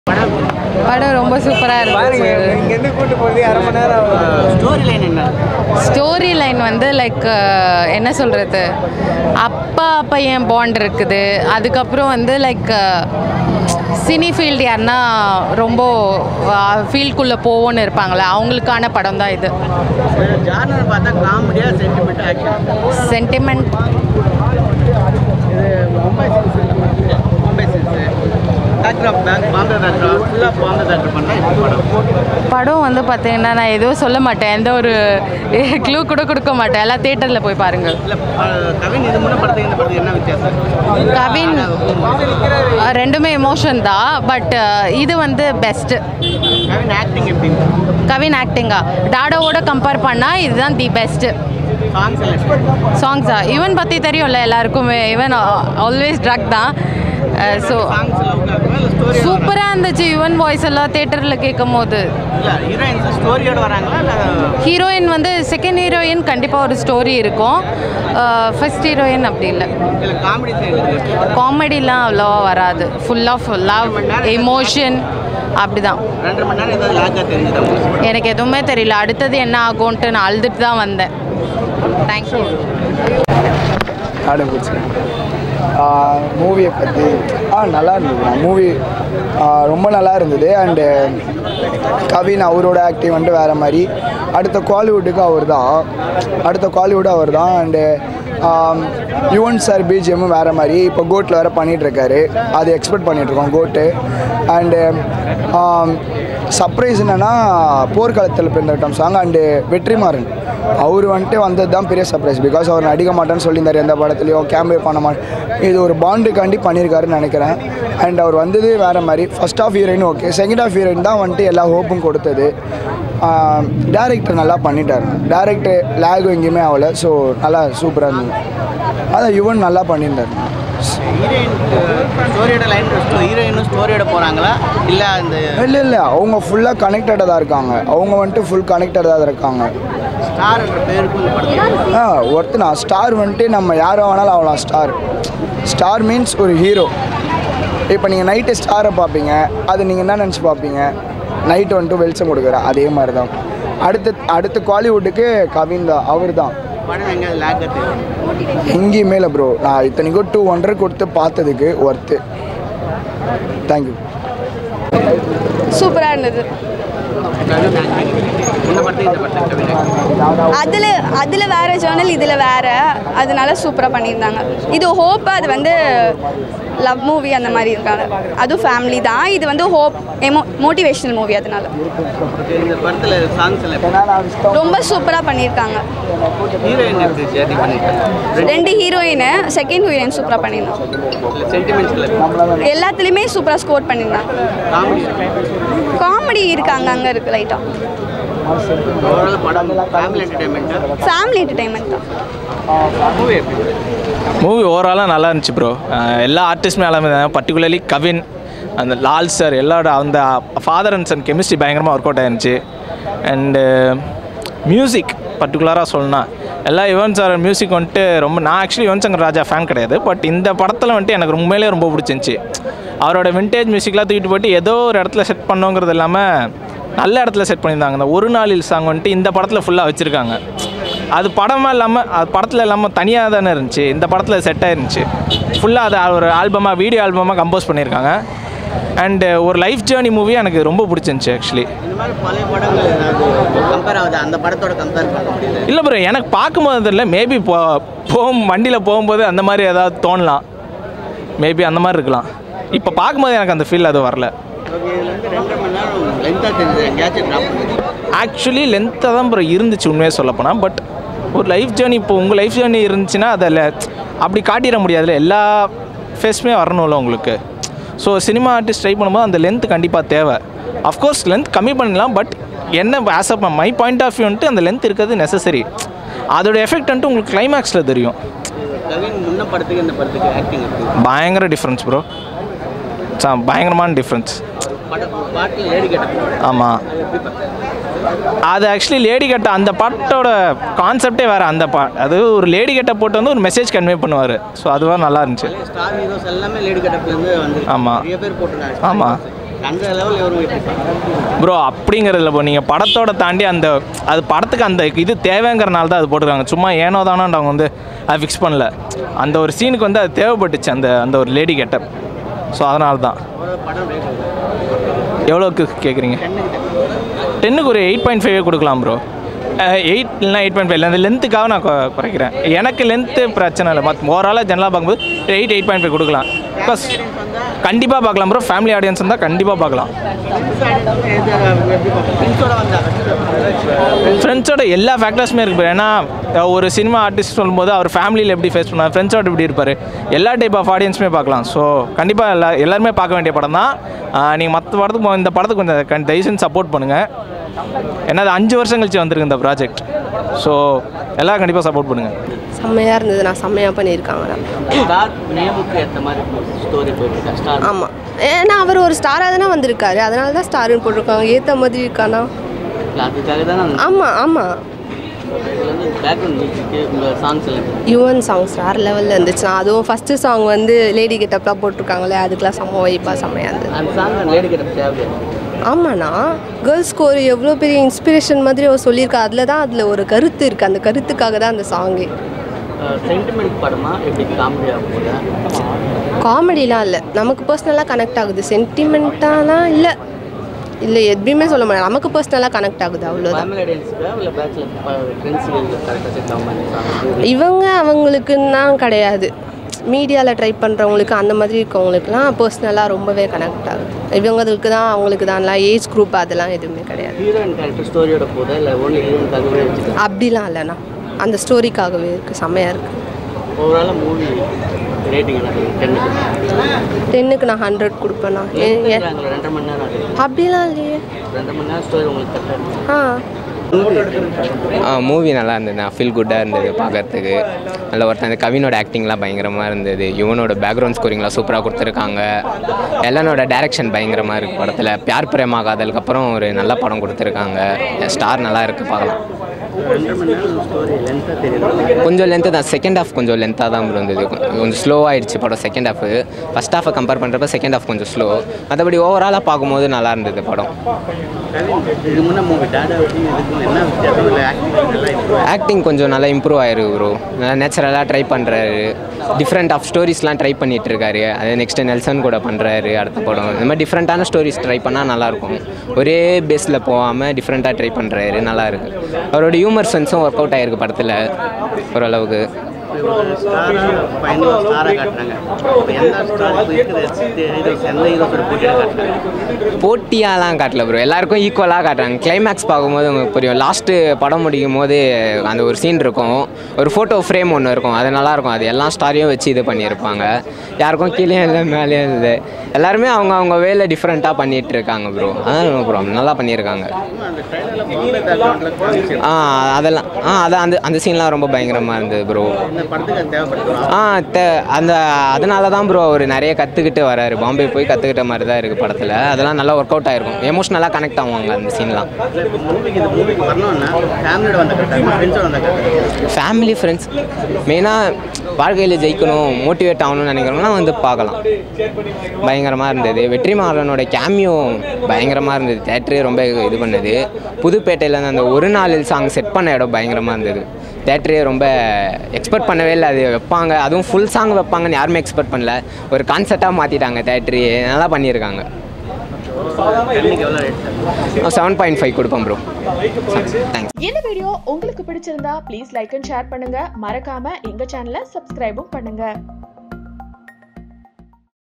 படம் ரொம்ப சூப்பராக பாருங்க இருந்துச்சு இங்கேருந்து கூட்டு போகிறது அரை மணி நேரம் ஆகும். ஸ்டோரி லைன் என்ன ஸ்டோரி லைன் வந்து லைக் என்ன சொல்கிறது அப்பா பையன் பாண்ட் இருக்குது அதுக்கப்புறம் வந்து லைக் சினி ஃபீல்டு யாருன்னா ரொம்ப ஃபீல்டுக்குள்ளே போவோன்னு இருப்பாங்களே அவங்களுக்கான படம் தான் இது ஜானர் பார்த்தா காமெடியா சென்டிமெண்ட் ஆக்ஷன் சென்டிமெண்ட் இது Mumbai chills Mumbai chills backdrop back Bombay backdrop ஃபுல்லாக பாம்பே பேக்ராப் பண்ணால் இப்போ படம் படம் வந்து பார்த்தீங்கன்னா நான் எதுவும் சொல்ல மாட்டேன் எந்த ஒரு க்ளூ கூட கொடுக்க மாட்டேன் எல்லாம் தேட்டரில் போய் பாருங்கள் இல்லை கவின் இது முன்னே படத்துக்கு இந்த படத்துக்கு என்ன வித்தியாசம் கவின் அஹ், ரெண்டுமே எமோஷன் தான் பட் இது வந்து பெஸ்ட்டு கவின் ஆக்டிங் எப்படி கவின் ஆக்டிங்கா டாடாவோட கம்பேர் பண்ணால் இதுதான் தி பெஸ்ட்டு சாங் செலக்ஷன் சாங்ஸா ஈவன் பற்றி தெரியும்ல எல்லாருக்குமே ஈவன் ஆல்வேஸ் ட்ரக் தான் ஸோ சாங்ஸ் லவ்க்காகவா இல்லை ஸ்டோரி சூப்பராக இருந்துச்சு யுவன் வாய்ஸ் எல்லாம் தேட்டரில் கேட்கும் போது இல்லை ஹீரோயின்ஸ் ஸ்டோரியோட வராங்களா இல்லை ஹீரோயின் வந்து செகண்ட் ஹீரோயின் கண்டிப்பாக ஒரு ஸ்டோரி இருக்கும் ஃபர்ஸ்ட் ஹீரோயின் அப்படி இல்லை இல்லை காமெடி சைடு காமெடிலாம் அவ்வளோவா வராது ஃபுல்லாக ஃபுல் லவ் எமோஷன் அப்படிதான் ரெண்டரை மணி நேரம் ஏதாவது லாக்காக தெரிஞ்சுதா உங்களுக்கு? எனக்கு எதுவுமே தெரியல அடுத்தது என்ன ஆகும்ன்ட்டு நான் அழுதுட்டு தான் வந்தேன் தேங்க்யூ ஆட பிடிச்சிருக்கு மூவியை பற்றி ஆ நல்லா இருந்தது மூவி ரொம்ப நல்லா இருந்தது அண்டு கவின் அவரோட ஆக்டிங் வந்துட்டு வேறு மாதிரி அடுத்த காலிவுட்டுக்கு அவர் தான் அடுத்த காலிவுட் அவர் தான் அண்டு யுவன் சார் பிஜிஎம்மும் வேறு மாதிரி இப்போ கோட்டில் வேறு பண்ணிகிட்ருக்காரு அது எக்ஸ்பெக்ட் பண்ணிகிட்ருக்கோம் கோட்டு அண்டு சர்ப்ரைஸ் என்னென்னா போர்க்காலத்தில் பிறந்தட்டம் சாங் அண்டு வெற்றிமாறன் அவர் வந்துட்டு வந்தது தான் பெரிய சர்ப்ரைஸ் பிகாஸ் அவர் நடிக்க மாட்டேன்னு சொல்லியிருந்தார் எந்த படத்துலையும் கேமே பண்ண மாட்டேன் இது ஒரு பாண்டுக்காண்டி பண்ணியிருக்காருன்னு நினைக்கிறேன் அண்ட் அவர் வந்தது வேறு மாதிரி first half heroine okay second half heroine தான் வந்துட்டு எல்லா ஹோப்பும் கொடுத்தது டேரக்டர் நல்லா பண்ணிட்டார் டேரக்டர் லேகும் எங்கேயுமே ஆகலை ஸோ நல்லா சூப்பராக இருந்தது அதான் யுவன் நல்லா பண்ணியிருந்தார் ஹீரோயின் ஸ்டோரியோட லைன் ஹீரோயினும் ஸ்டோரியோட போகிறாங்களா இல்லை அந்த இல்லை இல்லை அவங்க ஃபுல்லாக கனெக்டடாக தான் இருக்காங்க அவங்க வந்துட்டு ஃபுல் கனெக்டடாக தான் இருக்காங்க ஸ்டார்ன்ற பேருக்கும் இந்த படத்துக்கு ஆ ஒருத்தனா ஸ்டார் வந்துட்டு நம்ம யாரை வேணாலும் ஆகலாம் ஸ்டார் ஸ்டார் மீன்ஸ் ஒரு ஹீரோ இப்போ நீங்கள் நைட்டு ஸ்டாரை பார்ப்பீங்க அது நீங்கள் என்ன நினச்சி பார்ப்பீங்க நைட்டு வந்துட்டு வெளிச்சம் கொடுக்குறேன் அதே மாதிரி தான் அடுத்த அடுத்த காலிவுட்டுக்கு கவின் தான் அவர் தான் படம் எங்கேயாவது லாக்காக தெரியும் எங்கேயுமே இல்லை ப்ரோ நான் இத்தனைக்கும் டூ ஹண்ட்ரட் கொடுத்து பார்த்ததுக்கு ஒர்த்து தேங்க்யூ சூப்பராக இருந்தது இந்த படத்துக்கு இந்த படத்துக்கு கவின் acting. அதில் அதில் வேறு ஜேர்னல் இதில் வேறு அதனால சூப்பராக பண்ணியிருந்தாங்க இது ஹோப் அது வந்து லவ் மூவி அந்த மாதிரி இருக்காங்க அதுவும் ஃபேமிலி தான் இது வந்து ஹோப் எமோ மோட்டிவேஷ்னல் மூவி அதனால Okay, இந்த படத்தில் சாங்ஸ் எல்லாம் ரொம்ப சூப்பராக பண்ணியிருக்காங்க ஹீரோயின் எப்படி ஜேர்னி பண்ணியிருக்காங்க ரெண்டு ஹீரோயின் செகண்ட் ஹீரோயின் சூப்பராக பண்ணியிருந்தாங்க இல்லை சென்டிமெண்ட்ஸில் எல்லாத்துலேயுமே சூப்பராக ஸ்கோர் பண்ணியிருந்தாங்க காமெடி காமெடி இருக்காங்க அங்கே இருக்குது லைட்டாக ஓவரால் படம் ஃபேமிலி என்டர்டைன்மெண்ட்டாக ஃபேமிலி என்டர்டைன்மெண்ட் தான் மூவி எப்படி மூவி ஓவராலாக நல்லா இருந்துச்சு ப்ரோ எல்லா ஆர்டிஸ்ட்மே எல்லாமே பர்டிகுலர்லி கவின் அந்த லால் சார் எல்லாரோட அந்த ஃபாதர் அண்ட் சன் கெமிஸ்ட்ரி பயங்கரமாக ஒர்க் அவுட் ஆயிருந்துச்சு அண்டு மியூசிக் பர்டிகுலராக சொல்லணும்னா எல்லா யுவன் சார் மியூசிக் வந்துட்டு ரொம்ப நான் ஆக்சுவலி யுவன் சங்கர் ராஜா ஃபேன் கிடையாது பட் இந்த படத்தில் வந்துட்டு எனக்கு உண்மையிலேயே ரொம்ப பிடிச்சிருந்துச்சி அவரோட விண்டேஜ் மியூசிக்லாம் தூக்கிட்டு போயிட்டு ஏதோ ஒரு இடத்துல செட் பண்ணோங்கிறது இல்லாமல் நல்ல இடத்துல செட் பண்ணியிருந்தாங்க அந்த ஒரு நாளில் சாங் வந்துட்டு இந்த படத்தில் ஃபுல்லாக வச்சுருக்காங்க அது படமாக இல்லாமல் அது படத்தில் இல்லாமல் தனியாக தானே இருந்துச்சு இந்த படத்தில் செட் ஆயிருந்துச்சு ஃபுல்லாக அது ஒரு ஆல்பமாக வீடியோ ஆல்பமாக கம்போஸ் பண்ணியிருக்காங்க அண்டு ஒரு லைஃப் ஜேர்னி மூவி எனக்கு ரொம்ப பிடிச்சிருந்துச்சி ஆக்சுவலி இந்த மாதிரி பழைய படங்கள் ஏதாவது கம்பேர் ஆகுது அந்த படத்தோட கம்பேர் பண்ண முடியல இல்லை ப்ரோ எனக்கு பார்க்கும்போது தெரியல மேபி போ போகும் வண்டியில் போகும்போது அந்த மாதிரி ஏதாவது தோணலாம் மேபி அந்த மாதிரி இருக்கலாம் இப்போ பார்க்கும்போது எனக்கு அந்த ஃபீல் அது வரல ஓகே இதில் வந்து ரெண்டரை மணி நேரம் லென்த்தாக தெரியுது எங்கேயாச்சும் ட்ராப் பண்ணுது ஆக்சுவலி லென்த்தாக தான் ப்ரோ இருந்துச்சு உண்மையாக சொல்லப்போனால் பட் ஒரு லைஃப் ஜேர்னி இப்போ உங்கள் லைஃப் ஜேர்னி இருந்துச்சுன்னா அதில் அப்படி காட்டிட முடியாதுல்ல எல்லா ஃபேஸுமே வரணும்ல உங்களுக்கு ஸோ சினிமா ஆர்டிஸ்ட் ட்ரை பண்ணும்போது அந்த லென்த் கண்டிப்பாக தேவை அஃப்கோர்ஸ் லென்த் கம்மி பண்ணலாம் பட் என்ன as uh my point of view வந்துட்டு அந்த லென்த் இருக்கிறது நெசசரி அதோட எஃபெக்ட் வந்துட்டு உங்களுக்கு கிளைமேக்ஸில் தெரியும் கவின் முன்ன படத்துக்கு இந்த படத்துக்கு ஆக்டிங் எப்படி பயங்கர டிஃப்ரென்ஸ் ப்ரோ பயங்கரமான டிஃப்ரென்ஸ் படம் பாட்டில் லேடி கேட்ட ஆமாம் எப்படி பார்த்தேன் அது ஆக்சுவலி லேடி கட்ட அந்த பாட்டோட கான்செப்டே வேறு அந்த பா அது ஒரு லேடி கட்ட போட்டு வந்து ஒரு மெசேஜ் கன்வே பண்ணுவார் ஸோ அதுவாக நல்லா இருந்துச்சு ஸ்டார் ஹீரோஸ் எல்லாமே லேடி கட்டப்லேருந்து வந்து ஆமா. நிறைய பேர் போட்டிருக்காங்க ஆமாம் அந்த லெவல் எவரும் எப்படி பார்க்குறாங்க ப்ரோ அப்படிங்கிறதுல இப்போ நீங்கள் படத்தோட தாண்டி அந்த அது படத்துக்கு அந்த இது தேவைங்கிறனால தான் அது போட்டிருக்காங்க சும்மா ஏனோ தானோன்னு அவங்க வந்து அதை ஃபிக்ஸ் பண்ணல அந்த ஒரு சீனுக்கு வந்து அது தேவைப்பட்டுச்சு அந்த அந்த ஒரு லேடி கெட்டப் ஸோ அதனால தான் ஒரு படம் rate எவ்வளவு? எவ்வளோக்கு கேட்குறீங்க டென்னுக்கு ஒரு எயிட் பாயிண்ட் ஃபைவ் கொடுக்கலாம் ப்ரோ எயிட் இல்லைனா எயிட் பாயிண்ட் ஃபைவ் அந்த லென்த்துக்காக நான் கொ- குறைக்கிறேன் எனக்கு லென்த்து பிரச்சனை இல்லை மற்ற ஓவராலாக ஜெனரலாக பார்க்கும்போது எயிட் எயிட் பாயிண்ட் ஃபைவ் கொடுக்கலாம் பிகாஸ் கண்டிப்பாக பார்க்கலாம் ப்ரோ ஃபேமிலி ஆடியன்ஸ் இருந்தால் கண்டிப்பாக பார்க்கலாம் ஃப்ரெண்ட்ஸோட வந்தாங்க ஃப்ரெண்ட்ஸோட எல்லா ஃபேக்டர்ஸுமே இருக்கு bro. ஏன்னா ஒரு சினிமா ஆர்டிஸ்ட் சொல்லும்போது அவர் ஃபேமிலியில் எப்படி ஃபேஸ் பண்ணுவார் ஃப்ரெண்ட்ஸோட எப்படி இருப்பார் எல்லா டைப் ஆஃப் ஆடியன்ஸுமே பார்க்கலாம் ஸோ கண்டிப்பாக எல்லா எல்லாருமே பார்க்க வேண்டிய படம் தான் நீங்கள் மற்ற படத்துக்கு போ- இந்த படத்துக்கு கொஞ்சம் கண் தயவுசெய்து சப்போர்ட் பண்ணுங்கள் ஏன்னா அது அஞ்சு வருஷம் கழிச்சு வந்திருக்கு இந்த ப்ராஜெக்ட் ஸோ எல்லாரும் கண்டிப்பாக சப்போர்ட் பண்ணுங்கள் செம்மையாக இருந்தது நான் செம்மையாக பண்ணியிருக்காங்க ஸ்டார் நேமுக்கு ஏற்ற மாதிரி ஸ்டோரி போயிட்டு இருக்கா ஸ்டார் ஆமாம் ஏன்னா அவர் ஒரு ஸ்டாராக தானே வந்திருக்காரு அதனால தான் ஸ்டாருன்னு போட்டிருக்காங்க ஏற்ற மாதிரி இருக்கானா இல்லை அதுக்காக தான் நான் ஆமாம் ஆமாம் இதில் வந்து பேக்ரவுண்ட் மியூசிக்கு உங்கள் சாங்ஸ் எல்லாம் யுவன் சாங்ஸ் வேறு லெவலில் இருந்துச்சு நான் அதுவும் ஃபஸ்ட்டு சாங் வந்து லேடி கெட்டப்லாம் போட்டிருக்காங்களே அதுக்கெலாம் செம்ம வைப்பாக செம்மையாக இருந்தது அந்த சாங் லேடி கிட்ட ஃபேவரட் ஆமாண்ணா கேர்ள்ஸ்க்கு ஒரு எவ்வளோ பெரிய இன்ஸ்பிரேஷன் மாதிரி அவர் சொல்லியிருக்கா அதில் தான் அதில் ஒரு கருத்து இருக்குது அந்த கருத்துக்காக தான் அந்த சாங்கே சென்டிமெண்ட் படமா எப்படி காமெடியாக போகுதா காமெடிலாம் இல்லை நமக்கு பர்சனலாக கனெக்ட் ஆகுது சென்டிமெண்ட்டாலாம் இல்லை இல்லை எப்படியுமே சொல்ல முடியாது நமக்கு பர்சனலாக கனெக்ட் ஆகுது அவ்வளோதான் ஃபேமிலி ஆடியன்ஸுக்கா இல்லை பேச்சுலர் ஃப்ரெண்ட்ஸுக்கு கரெக்டாக செட் ஆகும் மாதிரி சாங் இவங்க அவங்களுக்குன்னு தான் கிடையாது மீடியாவில் ட்ரை பண்ணுறவங்களுக்கு அந்த மாதிரி இருக்கவங்களுக்குலாம் பர்சனலாக ரொம்பவே கனெக்ட் ஆகுது இவங்களுக்கு தான் அவங்களுக்கு தான்லாம் ஏஜ் குரூப் அதெல்லாம் எதுவுமே கிடையாது ஹீரோயின் கேரக்டர் ஸ்டோரியோட போதா இல்லை ஒன்லி ஹீரோயினுக்காகவே வச்சுட்டு அப்படிலாம் இல்லைண்ணா அந்த ஸ்டோரிக்காகவே இருக்குது செம்மையாக இருக்குது ஓவராலாக மூவி ரேட்டிங் எனக்கு டென்னுக்கு டென்னுக்கு நான் ஹண்ட்ரட் கொடுப்பேண்ணா ஏ- ஏ- ரெண்டரை மணி நேரம் ஆகுது அப்படிலாம் இல்லையே ரெண்டு மணி நேரம் ஸ்டோரி உங்களுக்கு கரெக்டாக ஆ ஆ மூவி நல்லா இருந்தது ஃபீல் குட்டாக இருந்தது பார்க்கறதுக்கு நல்ல ஒருத்தன் அந்த கவினோட ஆக்டிங்லாம் பயங்கரமாக இருந்தது யுவனோட பேக்ரவுண்ட் ஸ்கோரிங்லாம் சூப்பராக கொடுத்துருக்காங்க எல்லனோட டைரக்ஷன் பயங்கரமாக இருக்குது படத்தில் பியார் பிரேமா காதலுக்கு அப்புறம் ஒரு நல்ல படம் கொடுத்துருக்காங்க ஸ்டார் நல்லா இருக்குது பார்க்கலாம் ரெண்டரை மணி நேரம் ஸ்டோரி லென்த்தாக தெரியல கொஞ்சம் லென்த்து தான் செகண்ட் ஹாஃப் கொஞ்சம் லென்த்தாக தான் இருந்தது கொ- கொஞ்சம் ஸ்லோவாகிடுச்சு படம் செகண்ட் ஹாஃப் ஃபஸ்ட் ஹாஃபை கம்பேர் பண்ணுறப்ப செகண்ட் ஹாஃப் கொஞ்சம் ஸ்லோ மற்றபடி ஓவராலாக பார்க்கும்போது நல்லா இருந்தது படம் இது முன்னே மூவி டாடா வச்சு இதுக்கு என்ன வித்தியாசம் இல்லை ஆக்டிங் நல்லா இப்போ ஆக்டிங் கொஞ்சம் நல்லா இம்ப்ரூவ் ஆயிருக்கு ப்ரோ நல்லா நேச்சுரலாக ட்ரை பண்ணுறாரு டிஃப்ரெண்ட் ஆஃப் ஸ்டோரிஸ்லாம் ட்ரை பண்ணிட்டு இருக்காரு அதே நெக்ஸ்ட் நெல்சன் கூட பண்ணுறாரு அடுத்த படம் இந்த மாதிரி டிஃப்ரெண்ட்டான ஸ்டோரிஸ் ட்ரை பண்ணால் நல்லாயிருக்கும் ஒரே பேஸில் போகாமல் டிஃப்ரெண்ட்டாக ட்ரை பண்ணுறாரு நல்லா இருக்கு அவரோட ஹியூமர் சென்ஸும் ஒர்க் அவுட் ஆயிருக்கு படத்தில் ஓரளவுக்கு ஸ்டாராக பயங்கர ஸ்டாராக காட்டினாங்க இப்போ எந்த ஸ்டார் இருக்குது ஹீரோஸ் எந்த ஹீரோஸோட போட்டியாக காட்டினாங்க போட்டியாலாம் காட்டல ப்ரோ எல்லாருக்கும் ஈக்குவலாக காட்டுறாங்க கிளைமேக்ஸ் பார்க்கும்போது உங்களுக்கு புரியும் லாஸ்ட்டு படம் முடிக்கும் போது அந்த ஒரு சீன் இருக்கும் ஒரு ஃபோட்டோ ஃப்ரேம் ஒன்று இருக்கும் அது நல்லா இருக்கும் அது எல்லா ஸ்டாரையும் வச்சு இது பண்ணியிருப்பாங்க யாருக்கும் கீழே இல்லை மேலேயும் இல்லை எல்லாருமே அவங்க அவங்க வேலை டிஃப்ரெண்ட்டாக பண்ணிட்டு இருக்காங்க ப்ரோ அதான் ப்ரோ நல்லா பண்ணியிருக்காங்க அந்த ட்ரைலரில் பாம்பே பேக்ரவுண்டில் காமிச்சிருக்காங்க ஆ அதெல்லாம் ஆ அதான் அந்த அந்த சீன்லாம் ரொம்ப பயங்கரமாக இருந்தது ப்ரோ இந்த படத்துக்கு அது தேவைப்படுது ஆ தே அந்த அதனால தான் ப்ரோ அவர் நிறைய கற்றுக்கிட்டு வராரு பாம்பே போய் கற்றுக்கிட்ட மாதிரி தான் இருக்குது படத்தில் அதெல்லாம் நல்லா ஒர்க் அவுட் ஆயிருக்கும் எமோஷ்னலாக கனெக்ட் ஆவாங்க அந்த சீன்லாம் இப்போ மூவிக்கு இந்த மூவிக்கு வரணும்னா ஃபேமிலியோட வந்த கரெக்டாக ஃப்ரெண்ட்ஸோட வந்த கரெக்டாக ஃபேமிலி ஃப்ரெண்ட்ஸ் மெயினாக வாழ்க்கையில் ஜெயிக்கணும் மோட்டிவேட் ஆகணும்னு நினைக்கிறவங்களாம் வந்து பார்க்கலாம் பயங்கரமாக இருந்தது வெற்றிமாறனோட கேமியோ பயங்கரமாக இருந்தது தேட்டரே ரொம்ப இது பண்ணுது புதுப்பேட்டையில் இருந்து அந்த ஒரு நாளில் சாங் செட் பண்ண இடம் பயங்கரமாக இருந்தது தேட்டரே ரொம்ப எக்ஸ்பெக்ட் பண்ணவே இல்லை அது வைப்பாங்க அதுவும் ஃபுல் சாங் வைப்பாங்கன்னு யாருமே எக்ஸ்பெக்ட் பண்ணல ஒரு கான்செப்டாக மாற்றிட்டாங்க தேட்டரே நல்லா பண்ணியிருக்காங்க டென்னுக்கு எவ்வளோ ரேட் செவன் பாயிண்ட் ஃபைவ் கொடுப்போம் ப்ரோ தேங்க்ஸ் இந்த வீடியோ உங்களுக்கு பிடிச்சிருந்தா ப்ளீஸ் லைக் அண்ட் ஷேர் பண்ணுங்க மறக்காம எங்க சேனலை சப்ஸ்கிரைபும் பண்ணுங்க